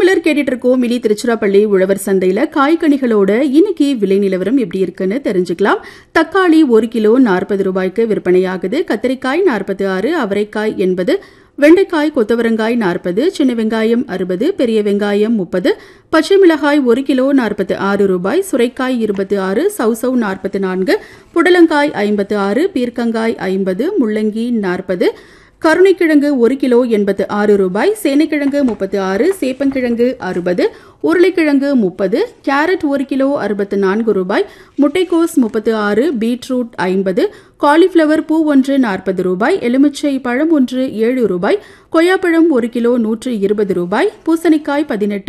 சிலர் கேட்டுட்டு இருக்கோம் மினி திருச்சிராப்பள்ளி உழவர் சந்தையில காய்கனிகளோட இன்னைக்கு விலை நிலவரம் எப்படி இருக்குன்னு தெரிஞ்சுக்கலாம் தக்காளி ஒரு கிலோ நாற்பது ரூபாய்க்கு விற்பனையாகுது கத்திரிக்காய் நாற்பத்தி ஆறு அவரைக்காய் எண்பது வெண்டைக்காய் கொத்தவரங்காய் நாற்பது சின்ன வெங்காயம் அறுபது பெரிய வெங்காயம் முப்பது பச்சை மிளகாய் ஒரு கிலோ நாற்பத்தி ஆறு ரூபாய் சுரைக்காய் இருபத்தி ஆறு சவுசவ் நாற்பத்தி நான்கு புடலங்காய் ஐம்பத்து ஆறு பீர்க்கங்காய் ஐம்பது முள்ளங்கி நாற்பது கருணைக்கிழங்கு ஒரு கிலோ எண்பத்து ஆறு ரூபாய் சேனைக்கிழங்கு முப்பத்து ஆறு சேப்பங்கிழங்கு அறுபது உருளைக்கிழங்கு முப்பது கேரட் ஒரு கிலோ அறுபத்து நான்கு ரூபாய் முட்டைக்கோஸ் முப்பத்து ஆறு பீட்ரூட் ஐம்பது காலிஃப்ளவர் பூ ஒன்று நாற்பது ரூபாய் எலுமிச்சை பழம் ஒன்று ஏழு ரூபாய் கொய்யாப்பழம் ஒரு கிலோ நூற்று இருபது ரூபாய் பூசணிக்காய் பதினெட்டு